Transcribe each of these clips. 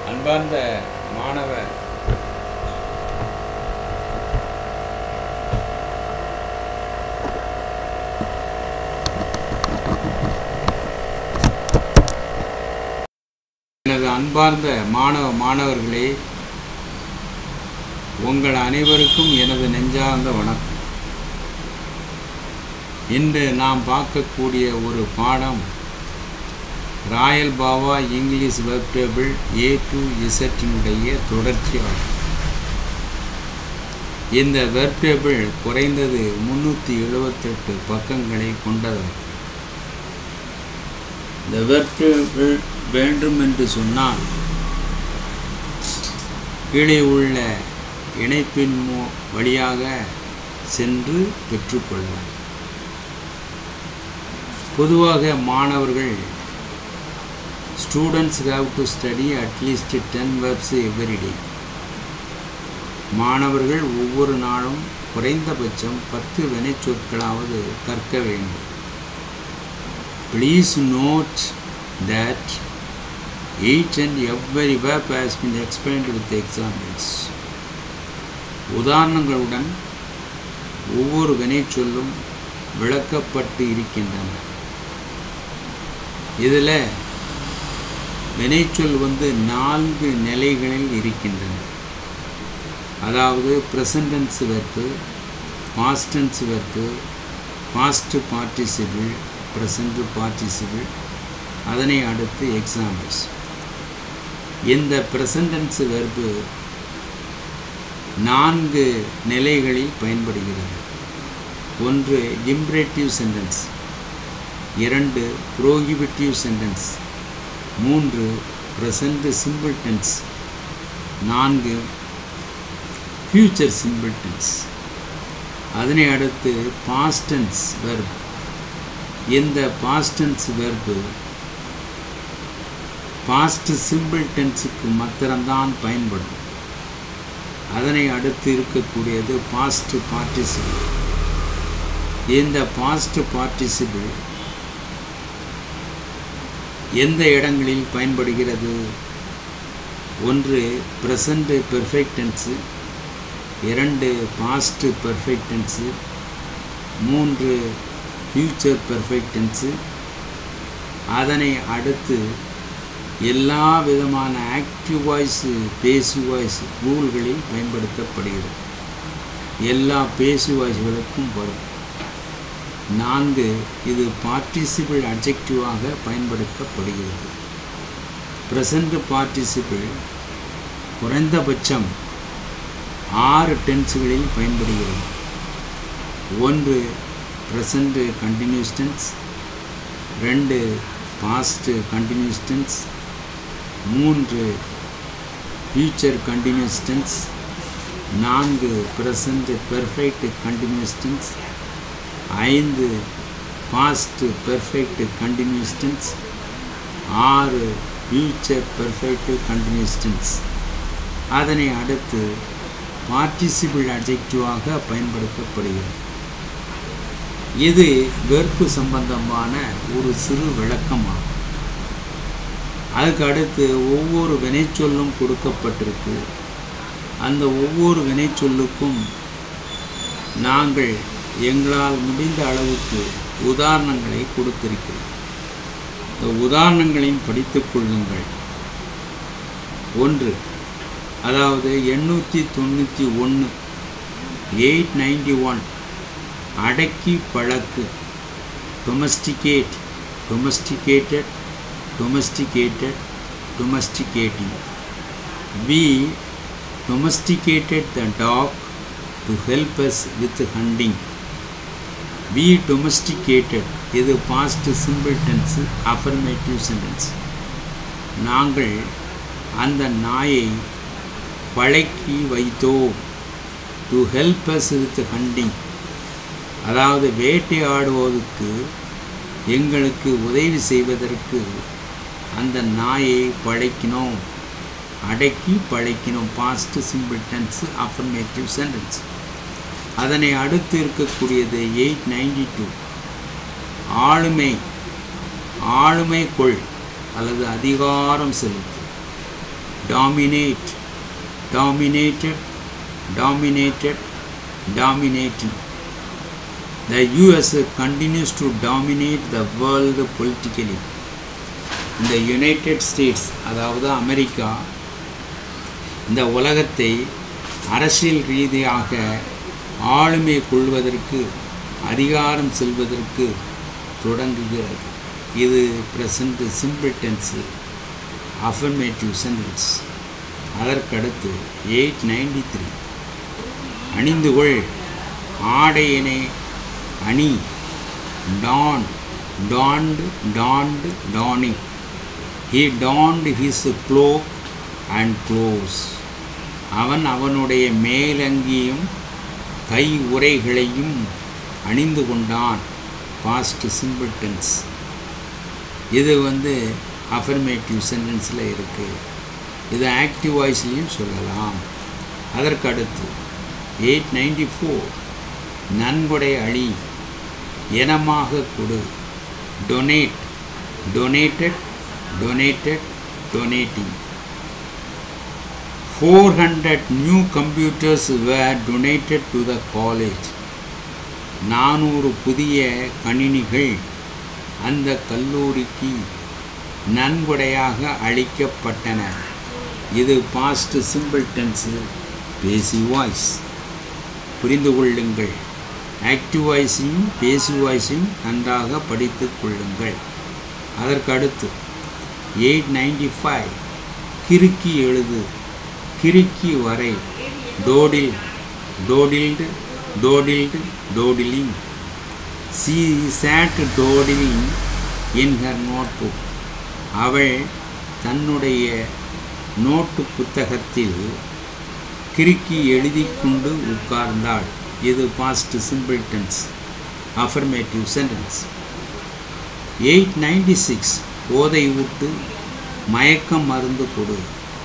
அன்பார்ந்த மாணவ எனது அன்பார்ந்த மாணவ மாணவர்களே உங்கள் அனைவருக்கும் எனது நெஞ்சார்ந்த வணக்கம் இன்று நாம் பார்க்கக்கூடிய ஒரு பாடம் royal Bava English verb table A to இசட்டினுடைய தொடர்ச்சியாகும் இந்த வெப் டேபிள் குறைந்தது முன்னூற்றி எழுபத்தெட்டு பக்கங்களை கொண்டதாகும் இந்த வெப் டேபிள் வேண்டும் என்று சொன்னால் கீழே உள்ள இணைப்பின் மூ வழியாக சென்று பெற்றுக்கொள்ளலாம் பொதுவாக மாணவர்கள் students have to study at least ten verbs every day மாணவர்கள் ஒவ்வொரு நாளும் குறைந்தபட்சம் பத்து வினைச்சொற்களாவது கற்க வேண்டும் please note that each and every verb has been explained with examples உதாரணங்களுடன் ஒவ்வொரு வினைச்சொல்லும் விளக்கப்பட்டு இருக்கின்றன இதில் வினைச்சொல் வந்து நான்கு நிலைகளில் இருக்கின்றன அதாவது present tense verb past tense verb past participle present participle அதனை அடுத்து எக்ஸாம்பிள்ஸ் இந்த ப்ரெசன்டென்ஸ் வெர்பு நான்கு நிலைகளில் பயன்படுகிறது ஒன்று இம்ப்ரேட்டிவ் சென்டென்ஸ் இரண்டு ப்ரோஹிபிட்டிவ் சென்டென்ஸ் மூன்று ப்ரெசண்ட் சிம்பிள் டென்ஸ் நான்கு ஃப்யூச்சர் சிம்பிள் டென்ஸ் அதனை அடுத்து பாஸ்டன்ஸ் வெர்ப் இந்த பாஸ்டன்ஸ் வெர்பு பாஸ்ட் சிம்பிள் டென்ஸுக்கு மாத்திரம்தான் பயன்படும் அதனை அடுத்து இருக்கக்கூடியது பாஸ்ட் பார்ட்டிசிபிள் இந்த பாஸ்ட் பார்ட்டிசிபிள் எந்த இடங்களில் பயன்படுகிறது ஒன்று ப்ரெசண்ட் பெர்ஃபெக்ட் டென்ஸு இரண்டு பாஸ்ட் பெர்ஃபெக்ட் டென்ஸு மூன்று ஃப்யூச்சர் பெர்ஃபெக்ட் டென்ஸு அதனை அடுத்து எல்லா விதமான ஆக்டிவ் வாய்ஸ் பேசிவ் வாய்ஸ் ரூல்களில் பயன்படுத்தப்படுகிறது எல்லா பேசிவ் வாய்ஸ்களுக்கும் வரும் நான்கு இது பார்ட்டிசிபிள் அப்ஜெக்டிவாக பயன்படுத்தப்படுகிறது ப்ரெசண்ட் பார்ட்டிசிபிள் குறைந்தபட்சம் ஆறு டென்ஸுகளில் பயன்படுகிறது ஒன்று ப்ரெசண்ட் கண்டினியூஸ் டென்ஸ் ரெண்டு பாஸ்ட் கண்டினியூஸ் டென்ஸ் மூன்று ஃபியூச்சர் கண்டினியூஸ் டென்ஸ் நான்கு ப்ரெசண்ட் பெர்ஃபெக்ட் கண்டினியூஸ் டென்ஸ் ஐந்து பாஸ்ட் பெர்ஃபெக்ட் கண்டினியூஸ் டென்ஸ் ஆறு ஃபியூச்சர் பெர்ஃபெக்ட் கண்டினியூஸ் டென்ஸ் அதனை அடுத்து பார்ட்டிசிபிள் அப்ஜெக்டிவாக பயன்படுத்தப்படுகிறது இது வெறுப்பு சம்பந்தமான ஒரு சிறு விளக்கமாகும் அதுக்கு அடுத்து ஒவ்வொரு வினைச்சொல்லும் கொடுக்கப்பட்டிருக்கு அந்த ஒவ்வொரு வினைச்சொல்லுக்கும் நாங்கள் எங்களால் முடிந்த அளவுக்கு உதாரணங்களை கொடுத்திருக்கிறோம் இந்த உதாரணங்களையும் படித்து கொள்ளுங்கள் ஒன்று அதாவது எண்ணூற்றி தொண்ணூற்றி ஒன்று எயிட் நைன்டி ஒன் அடக்கி பழக்கு domesticate domesticated domesticated domesticating we domesticated the dog to help us with hunting we domesticated இது past simple tense affirmative sentence நாங்கள் அந்த நாயை பழக்கி வைத்தோம் to help us with hunting அதாவது வேட்டையாடுவதற்கு எங்களுக்கு உதவி செய்வதற்கு அந்த நாயை பழைக்கினோம் அடக்கி பழைக்கினோம் past simple tense affirmative sentence அதனை அடுத்து இருக்கக்கூடியது எயிட் நைன்டி டூ ஆளுமை ஆளுமை கொள் அல்லது அதிகாரம் செலுத்து dominate dominated dominated dominating the US continues to dominate the world politically இந்த யுனைடெட் ஸ்டேட்ஸ் அதாவது அமெரிக்கா இந்த உலகத்தை அரசியல் ரீதியாக ஆளுமை கொள்வதற்கு அதிகாரம் செல்வதற்கு தொடங்குகிறது இது present simple tense affirmative sentence அதற்கடுத்து எயிட் நைன்டி த்ரீ அணிந்து கொள் ஆடையினை அணி don donned donned donning he donned his cloak and clothes அவன் அவனுடைய மேலங்கியும் கை உரைகளையும் அணிந்து கொண்டான் பாஸ்ட் சிம்பிள் டென்ஸ் இது வந்து அஃபர்மேட்டிவ் சென்டென்ஸில் இருக்குது இது ஆக்டிவ் வாய்ஸ்லேயும் சொல்லலாம் அதற்கடுத்து எயிட் நைன்டி ஃபோர் நன்கொடை அழி இனமாக கொடு donate donated donated donating four hundred new computers were donated to the college நானூறு புதிய கணினிகள் அந்த கல்லூரிக்கு நன்கொடையாக அளிக்கப்பட்டன இது past simple tense passive voice புரிந்து கொள்ளுங்கள் ஆக்டிவ் வாய்ஸையும் பேசி வாய்ஸையும் நன்றாக படித்து கொள்ளுங்கள் அதற்கு அடுத்து எயிட் நைன்டி ஃபைவ் கிறுக்கி எழுது கிறுக்கி வரை doodle doodled doodled doodling she sat doodling in her notebook அவள் தன்னுடைய நோட்டு புத்தகத்தில் கிறுக்கி எழுதி கொண்டு உட்கார்ந்தாள் இது past simple tense affirmative sentence eight ninety six போதை விட்டு மயக்கம் மருந்து கொடு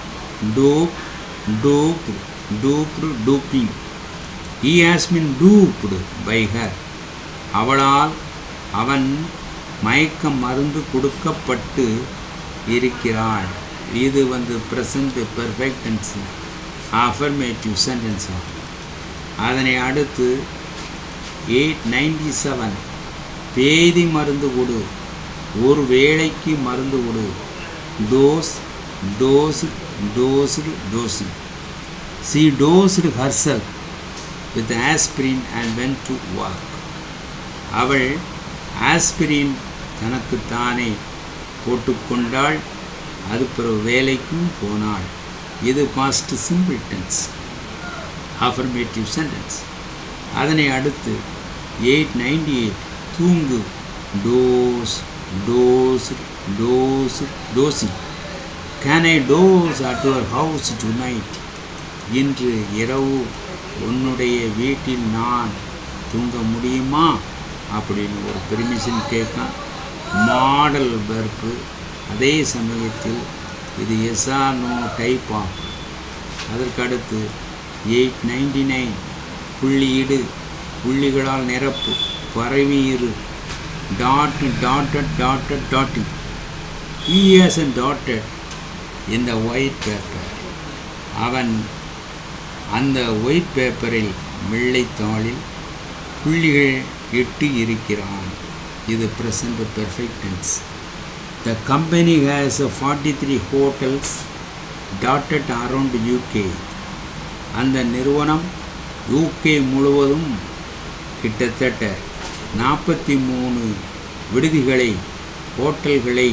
dope dope doped doping he has been doped by her அவளால் அவன் மயக்கம் மருந்து கொடுக்கப்பட்டு இருக்கிறாள் இது வந்து present perfect tense affirmative sentence ஆகும் அதனை அடுத்து எயிட் நைன்டி செவன் பேதி மருந்து கொடு ஒரு வேளைக்கு மருந்து கொடு dose dose dosed dosing she dosed herself with aspirin and went to work அவள் ஆஸ்பிரின் தனக்குத்தானே போட்டுக்கொண்டாள் அது பிறகு வேலைக்கும் போனாள் இது past simple tense affirmative sentence அதனை அடுத்து எயிட் நைன்டி எயிட் தூங்கு doze doze doze dozing can I doze at your house tonight இன்று இரவு உன்னுடைய வீட்டில் நான் தூங்க முடியுமா அப்படின்னு ஒரு பெர்மிஷன் கேட்கான் மாடல் வெர்ப்பு அதே சமயத்தில் இது எஸ்ஆ நோ டைப் ஆகும் அதற்கடுத்து எயிட் நைன்டி நைன் புள்ளியிடு புள்ளிகளால் நிரப்பு பரவி இரு dot dotted dotted dotting he's and dotted இந்த ஒயிட் பேப்பர் அவன் அந்த ஒயிட் பேப்பரில் வெள்ளைத்தாளில் புள்ளிகள் இட்டு இருக்கிறான் இது present perfect tense the company has forty three hotels dotted around UK அந்த நிறுவனம் யூகே முழுவதும் கிட்டத்தட்ட நாற்பத்தி மூணு விடுதிகளை ஹோட்டல்களை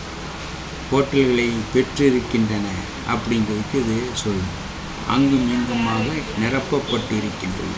ஹோட்டல்களை பெற்றிருக்கின்றன அப்படிங்கிறதுக்கு இது சொல்லும் அங்கும் இங்குமாக நிரப்பப்பட்டிருக்கின்றன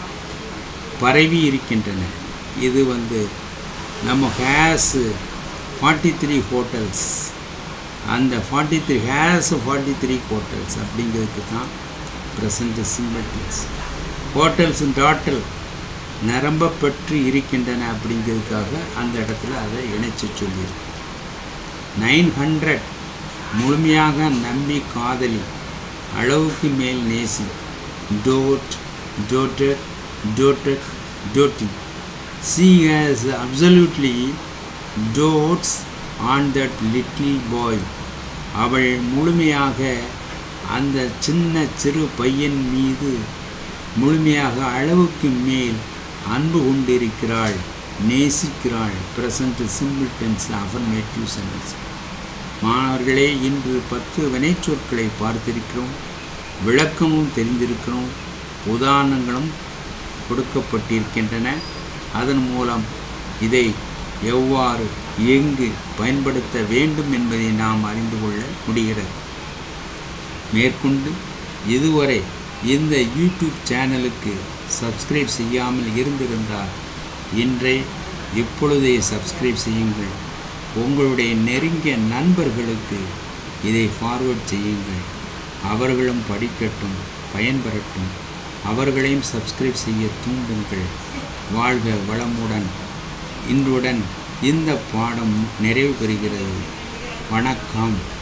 பரவி இருக்கின்றன இது வந்து நம்ம ஹேஸு ஃபார்ட்டி த்ரீ ஹோட்டல்ஸ் அந்த forty three has forty three hotels அப்படிங்கிறதுக்கு தான் ப்ரெசண்ட் சிம்பிள்ஸ் ஹோட்டல்ஸ் டாட்டல் நிரம்ப பெற்று இருக்கின்றன அப்படிங்கிறதுக்காக அந்த இடத்துல அதை இணைச்சி சொல்லியிருக்கு நைன் ஹண்ட்ரட் முழுமையாக நம்பி காதலி அளவுக்கு மேல் நேசி டோட் டோட்டட் டோட்டட் டோட்டி she has absolutely dotes on that little boy அவள் முழுமையாக அந்த சின்ன சிறு பையன் மீது முழுமையாக அளவுக்கு மேல் அன்பு கொண்டிருக்கிறாள் நேசிக்கிறாள் present simple tense affirmative sentence மாணவர்களே இன்று பத்து வினைச்சொற்களை பார்த்திருக்கிறோம் விளக்கமும் தெரிந்திருக்கிறோம் உதாரணங்களும் கொடுக்கப்பட்டிருக்கின்றன அதன் மூலம் இதை எவ்வாறு எங்கு பயன்படுத்த வேண்டும் என்பதை நாம் அறிந்து கொள்ள முடிகிறது மேற்கொண்டு இதுவரை இந்த யூடியூப் சேனலுக்கு சப்ஸ்கிரைப் செய்யாமல் இருந்திருந்தால் இன்றே இப்பொழுதே சப்ஸ்கிரைப் செய்யுங்கள் உங்களுடைய நெருங்கிய நண்பர்களுக்கு இதை ஃபார்வர்ட் செய்யுங்கள் அவர்களும் படிக்கட்டும் பயன்பெறட்டும் அவர்களையும் சப்ஸ்கிரைப் செய்ய தூண்டுங்கள் வாழ்க வளமுடன் இன்றுடன் இந்த பாடம் நிறைவு பெறுகிறது வணக்கம்